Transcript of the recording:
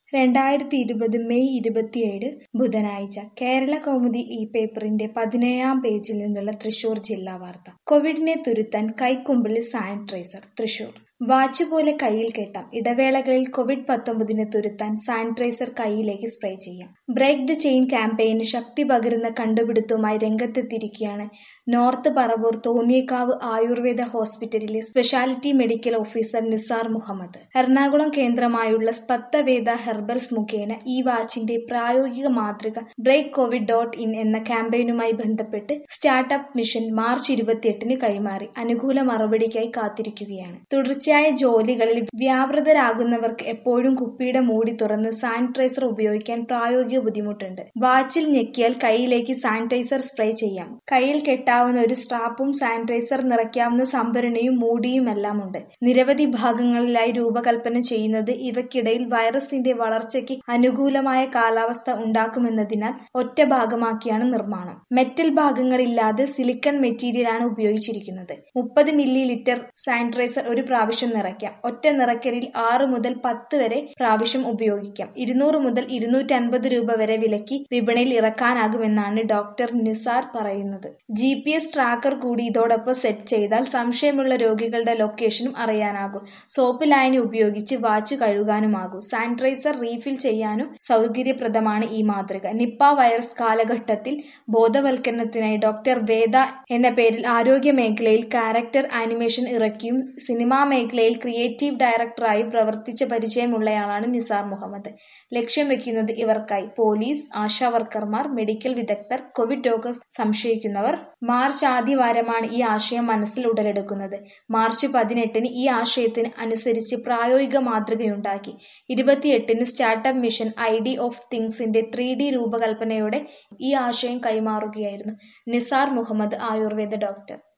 രണ്ടായിരത്തി ഇരുപത് മെയ് ഇരുപത്തിയേഴ് ബുധനാഴ്ച കേരള കൗമുദി ഈ പേപ്പറിന്റെ പതിനേഴാം പേജിൽ നിന്നുള്ള തൃശൂർ ജില്ലാ വാർത്ത കോവിഡിനെ തുരുത്താൻ കൈക്കുമ്പിളിൽ സാനിറ്റൈസർ തൃശൂർ വാച്ച് പോലെ കയ്യിൽ കെട്ടാം ഇടവേളകളിൽ കോവിഡ് പത്തൊമ്പതിനെ തുരുത്താൻ സാനിറ്റൈസർ കൈയിലേക്ക് സ്പ്രേ ചെയ്യാം ബ്രേക്ക് ദ ചെയിൻ ക്യാമ്പയിന് ശക്തി പകരുന്ന കണ്ടുപിടുത്തവുമായി രംഗത്തെത്തിയിരിക്കുകയാണ് നോർത്ത് പറവൂർ തോന്നിയക്കാവ് ആയുർവേദ ഹോസ്പിറ്റലിലെ speciality medical officer Nisar Muhammad Ernakulam കേന്ദ്രമായുള്ള സ്പത്തവേദ ഹെർബൽസ് മുഖേന ഈ വാച്ചിന്റെ പ്രായോഗിക മാതൃക ബ്രേക്ക് കോവിഡ് ഡോട്ട് ഇൻ എന്ന ക്യാമ്പയിനുമായി ബന്ധപ്പെട്ട് സ്റ്റാർട്ടപ്പ് മിഷൻ മാർച്ച് ഇരുപത്തിയെട്ടിന് കൈമാറി അനുകൂല മറുപടിക്കായി കാത്തിരിക്കുകയാണ് തുടർച്ചയായ ജോലികളിൽ വ്യാപൃതരാകുന്നവർക്ക് എപ്പോഴും കുപ്പിയുടെ മൂടി തുറന്ന് സാനിറ്റൈസർ ഉപയോഗിക്കാൻ പ്രായോഗിക ബുദ്ധിമുട്ടുണ്ട് വാച്ചിൽ ഞെക്കിയാൽ കൈയിലേക്ക് സാനിറ്റൈസർ സ്പ്രേ ചെയ്യാം കയ്യിൽ കെട്ടാവുന്ന ഒരു സ്ട്രാപ്പും സാനിറ്റൈസർ നിറയ്ക്കാവുന്ന സംഭരണിയും മൂടിയുമെല്ലാം ഉണ്ട് നിരവധി ഭാഗങ്ങളിലായി രൂപകൽപ്പന ചെയ്യുന്നത് ഇവയ്ക്കിടയിൽ വൈറസിന്റെ വളർച്ചയ്ക്ക് അനുകൂലമായ കാലാവസ്ഥ ഉണ്ടാക്കുമെന്നതിനാൽ ഒറ്റ ഭാഗമാക്കിയാണ് നിർമ്മാണം മെറ്റൽ ഭാഗങ്ങളില്ലാതെ സിലിക്കൺ മെറ്റീരിയലാണ് ഉപയോഗിച്ചിരിക്കുന്നത് മുപ്പത് മില്ലി ലിറ്റർ സാനിറ്റൈസർ ഒരു പ്രാവശ്യം നിറയ്ക്കാം ഒറ്റ നിറയ്ക്കലിൽ ആറ് മുതൽ പത്ത് വരെ പ്രാവശ്യം ഉപയോഗിക്കാം ഇരുന്നൂറ് മുതൽ ഇരുന്നൂറ്റി അൻപത് രൂപ വരെ വിലയ്ക്ക് വിപണിയിൽ ഇറക്കാനാകുമെന്നാണ് ഡോക്ടർ നിസാർ പറയുന്നത് ജി പി എസ് ട്രാക്കർ കൂടി ഇതോടൊപ്പം സെറ്റ് ചെയ്താൽ സംശയമുള്ള രോഗികളുടെ ലൊക്കേഷനും അറിയാനാകും സോപ്പ് ലായനി ഉപയോഗിച്ച് വാച്ച് കഴുകാനുമാകും സാനിറ്റൈസർ റീഫിൽ ചെയ്യാനും സൗകര്യപ്രദമാണ് ഈ മാതൃക നിപ്പ വൈറസ് കാലഘട്ടത്തിൽ ബോധവൽക്കരണത്തിനായി ഡോക്ടർ വേദ എന്ന പേരിൽ ആരോഗ്യ മേഖലയിൽ ക്യാരക്ടർ ആനിമേഷൻ ഇറക്കിയും സിനിമാ മേഖലയിൽ ക്രിയേറ്റീവ് ഡയറക്ടറായും പ്രവർത്തിച്ച പരിചയമുള്ളയാളാണ് നിസാർ മുഹമ്മദ് ലക്ഷ്യം വെക്കുന്നത് ഇവർക്കായി പോലീസ് ആശാവർക്കർമാർ മെഡിക്കൽ വിദഗ്ധർ കോവിഡ് രോഗം സംശയിക്കുന്നവർ മാർച്ച് ആദ്യവാരമാണ് ഈ ആശയം മനസ്സിൽ ഉടലെടുക്കുന്നത് മാർച്ച് പതിനെട്ടിന് ഈ ആശയത്തിന് അനുസരിച്ച് പ്രായോഗിക മാതൃകയുണ്ടാക്കി ഇരുപത്തിയെട്ടിന് startup mission I D of തിങ്സിന്റെ ത്രീ ഡി രൂപകൽപ്പനയോടെ ഈ ആശയം കൈമാറുകയായിരുന്നു നിസാർ മുഹമ്മദ് ആയുർവേദ ഡോക്ടർ